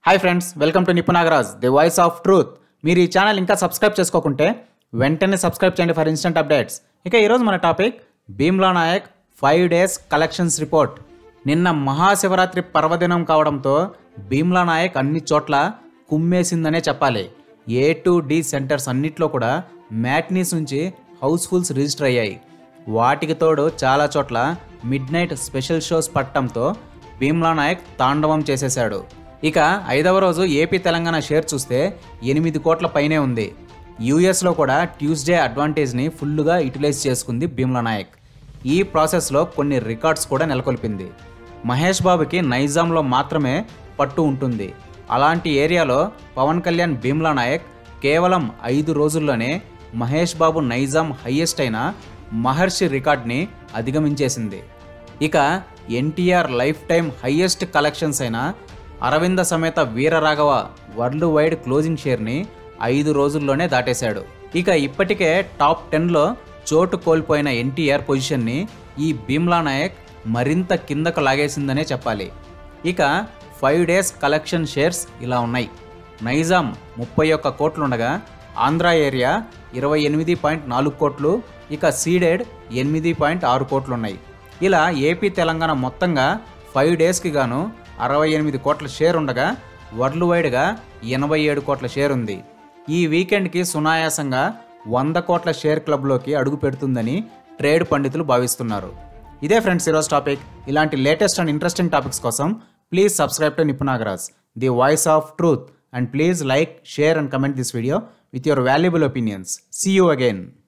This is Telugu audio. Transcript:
hi friends welcome to Nipunagaraj the voice of truth మీరు ఈ ఛానల్ ఇంకా సబ్స్క్రైబ్ చేసుకోకుంటే వెంటనే సబ్స్క్రైబ్ చేయండి ఫర్ ఇన్స్టెంట్ అప్డేట్స్ ఇక ఈరోజు మన topic Bheemla Nayak five days collections report నిన్న మహాశివరాత్రి పర్వదినం కావడంతో భీమ్లా నాయక్ అన్ని చోట్ల కుమ్మేసిందనే చెప్పాలి ఏ టు డి సెంటర్స్ అన్నిట్లో కూడా మ్యాట్నీస్ నుంచి హౌస్ఫుల్స్ రిజిస్టర్ అయ్యాయి వాటికి తోడు చాలా చోట్ల మిడ్ నైట్ స్పెషల్ షోస్ పట్టడంతో భీమ్లా నాయక్ తాండవం చేసేశాడు ఇక ఐదవ రోజు ఏపీ తెలంగాణ షేర్ చూస్తే ఎనిమిది కోట్ల పైనే ఉంది యూఎస్లో కూడా ట్యూస్డే అడ్వాంటేజ్ని ఫుల్లుగా యూటిలైజ్ చేసుకుంది భీమ్లా నాయక్ ఈ ప్రాసెస్లో కొన్ని రికార్డ్స్ కూడా నెలకొల్పింది మహేష్ బాబుకి నైజాంలో మాత్రమే పట్టు ఉంటుంది అలాంటి ఏరియాలో పవన్ కళ్యాణ్ భీమ్లా నాయక్ కేవలం ఐదు రోజుల్లోనే మహేష్ బాబు నైజాం హయ్యెస్ట్ అయిన మహర్షి రికార్డ్ని అధిగమించేసింది ఇక NTR lifetime highest collections అయిన అరవింద సమేత వీరరాఘవ వరల్డ్ వైడ్ క్లోజింగ్ షేర్ని ఐదు రోజుల్లోనే దాటేశాడు ఇక ఇప్పటికే టాప్ టెన్లో చోటు కోల్పోయిన ఎన్టీఆర్ పొజిషన్ని ఈ భీమ్లా నాయక్ మరింత కిందకు లాగేసిందనే చెప్పాలి ఇక ఫైవ్ డేస్ కలెక్షన్ షేర్స్ ఇలా ఉన్నాయి నైజాం ముప్పై ఒక్క కోట్లుండగా ఆంధ్ర ఏరియా ఇరవై ఎనిమిది పాయింట్ నాలుగు కోట్లు ఇక సీడెడ్ ఎనిమిది పాయింట్ ఆరు కోట్లు ఉన్నాయి ఇలా ఏపీ తెలంగాణ మొత్తంగా ఫైవ్ డేస్కి గాను అరవై ఎనిమిది కోట్ల షేర్ ఉండగా వరల్డ్ వైడ్గా ఎనభై ఏడు కోట్ల షేర్ ఉంది ఈ వీకెండ్కి సునాయాసంగా వంద కోట్ల షేర్ క్లబ్లోకి అడుగు పెడుతుందని ట్రేడ్ పండితులు భావిస్తున్నారు ఇదే ఫ్రెండ్స్ ఈరోజు టాపిక్ ఇలాంటి లేటెస్ట్ అండ్ ఇంట్రెస్టింగ్ టాపిక్స్ కోసం please subscribe to Nipunagaraj the voice of truth and please like share and comment this video with your valuable opinions see you again